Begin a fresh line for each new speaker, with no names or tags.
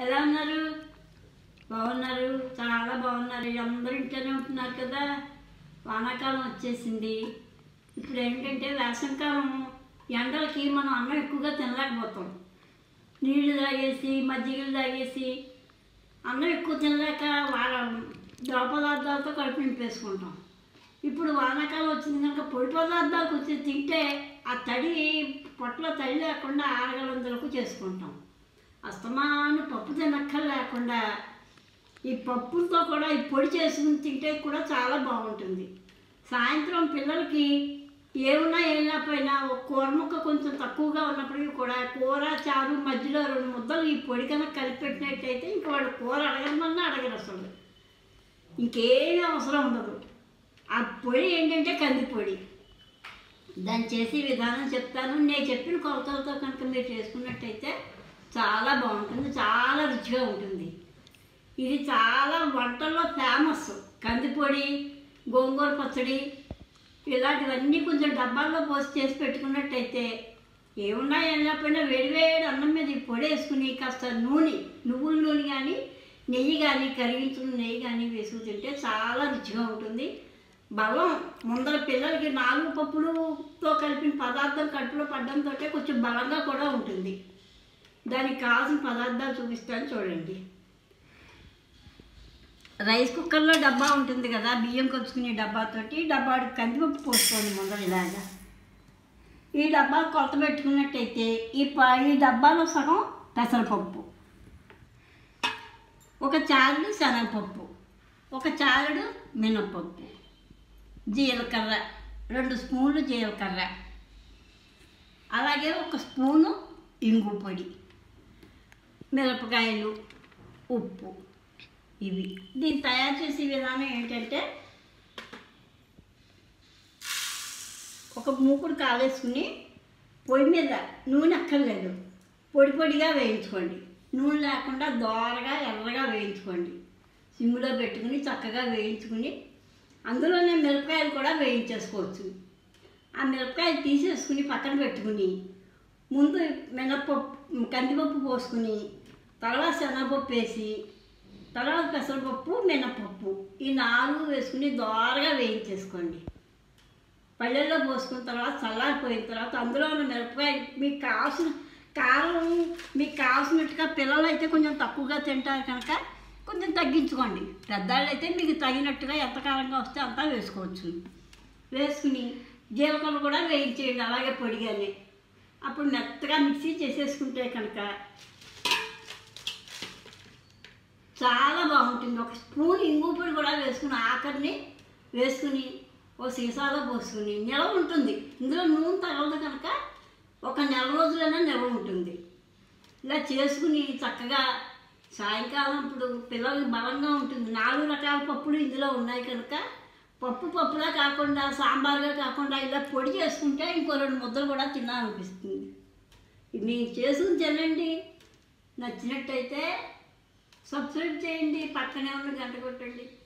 ఎలా ఉన్నారు బాగున్నారు చాలా బాగున్నారు అందరూ ఇంట్లోనే ఉంటున్నారు కదా వానాకాలం వచ్చేసింది ఇప్పుడు ఏంటంటే వేసవికాలం ఎండలకి మనం అన్నం ఎక్కువగా తినలేకపోతాం నీళ్లు తాగేసి మజ్జిగలు తాగేసి అన్నం ఎక్కువ తినలేక వాళ్ళ ద్రవ పదార్థాలతో కడుపు నింపేసుకుంటాం ఇప్పుడు వానాకాలం వచ్చింది కనుక పొడి పదార్థాలకు వచ్చి తింటే ఆ తడి పొట్టలో తడి లేకుండా ఆరగలందరకు చేసుకుంటాం అస్తమాను పప్పు తినక్కర్ లేకుండా ఈ పప్పులతో కూడా ఈ పొడి చేసుకుని తింటే కూడా చాలా బాగుంటుంది సాయంత్రం పిల్లలకి ఏమున్నా ఏం లేకపోయినా ఒక కూర ముక్క కొంచెం తక్కువగా ఉన్నప్పటికీ కూడా కూర చారు మధ్యలో రెండు ముద్దలు ఈ పొడి కనుక కలిపి పెట్టినట్టయితే ఇంక వాళ్ళు కూర అడగమన్నా అడగరు అసలు ఇంకేమీ అవసరం ఉండదు ఆ పొడి ఏంటంటే కందిపొడి దాన్ని చేసే విధానం చెప్తాను నేను చెప్పిన కొలతలతో కనుక మీరు చేసుకున్నట్టయితే చాలా బాగుంటుంది చాలా రుచిగా ఉంటుంది ఇది చాలా వంటల్లో ఫేమస్ కందిపొడి గోంగూర పచ్చడి ఇలాంటివన్నీ కొంచెం డబ్బాల్లో పోసి చేసి పెట్టుకున్నట్టయితే ఏమున్నా ఏం లేకపోయినా వేడివేడి అన్నం మీద ఈ పొడి వేసుకుని కాస్త నూనె నువ్వుల నూనె కానీ నెయ్యి కానీ కరిగించుకున్న నెయ్యి కానీ వేసుకుని తింటే చాలా రుచిగా ఉంటుంది బలం ముందర పిల్లలకి నాలుగు పప్పులతో కలిపిన పదార్థం కడుపులో పడ్డంతో కొంచెం బలంగా కూడా ఉంటుంది దానికి కావాల్సిన పదార్థాలు చూపిస్తాను చూడండి రైస్ కుక్కర్లో డబ్బా ఉంటుంది కదా బియ్యం కొలుచుకునే డబ్బాతోటి డబ్బా కందిపప్పు పోసుకోండి ముందర ఇలాగా ఈ డబ్బా కొలత పెట్టుకున్నట్టయితే ఈ ప ఈ డబ్బాలో సగం పెసరపప్పు ఒక చారుడు శనగపప్పు ఒక చారుడు మినపప్పు జీలకర్ర రెండు స్పూన్లు జీలకర్ర అలాగే ఒక స్పూను ఇంగు పొడి మిరపకాయలు ఉప్పు ఇవి దీన్ని తయారు చేసే విధానం ఏంటంటే ఒక మూకుడు కావేసుకుని పొయ్యి మీద నూనె అక్కర్లేదు పొడి పొడిగా వేయించుకోండి నూనె లేకుండా దోరగా ఎర్రగా వేయించుకోండి సిమ్లో పెట్టుకుని చక్కగా వేయించుకుని అందులోనే మిరపకాయలు కూడా వేయించేసుకోవచ్చు ఆ మిరపకాయలు తీసేసుకుని పక్కన పెట్టుకుని ముందు మినపప్పు కందిపప్పు పోసుకుని తర్వాత శనగపప్పు వేసి తర్వాత పెసరపప్పు మినపప్పు ఈ నాలుగు వేసుకుని దోరగా వేయించేసుకోండి పళ్ళెల్లో పోసుకున్న తర్వాత చల్లారిపోయిన తర్వాత అందులో ఉన్న మిరపకాయ మీకు కావాల్సిన కారం మీకు కావాల్సినట్టుగా పిల్లలు అయితే కొంచెం తక్కువగా తింటారు కనుక కొంచెం తగ్గించుకోండి పెద్దవాళ్ళు అయితే మీకు తగినట్టుగా ఎంత కారంగా వస్తే అంతా వేసుకోవచ్చు వేసుకుని జీలకర్ర కూడా వేయించేయండి అలాగే పొడిగానే అప్పుడు మెత్తగా మిక్సీ చేసేసుకుంటే కనుక చాలా బాగుంటుంది ఒక స్పూన్ ఇంగు పొడి కూడా వేసుకుని ఆఖరిని వేసుకుని ఓ సీసాలో పోసుకుని నిల్వ ఉంటుంది ఇందులో నూనె తగలదు కనుక ఒక నెల రోజులైనా నిల్వ ఉంటుంది ఇలా చేసుకుని చక్కగా సాయంకాలం ఇప్పుడు పిల్లలకి బలంగా ఉంటుంది నాలుగు రకాల పప్పులు ఇందులో ఉన్నాయి కనుక పప్పు పప్పులా కాకుండా సాంబార్గా కాకుండా ఇలా పొడి చేసుకుంటే ఇంకో రెండు ముద్దలు కూడా తినాలనిపిస్తుంది ఇది మీరు చేసుకుని తినండి నచ్చినట్టయితే సబ్స్క్రైబ్ చేయండి పక్కనే ఉన్న గంట కొట్టండి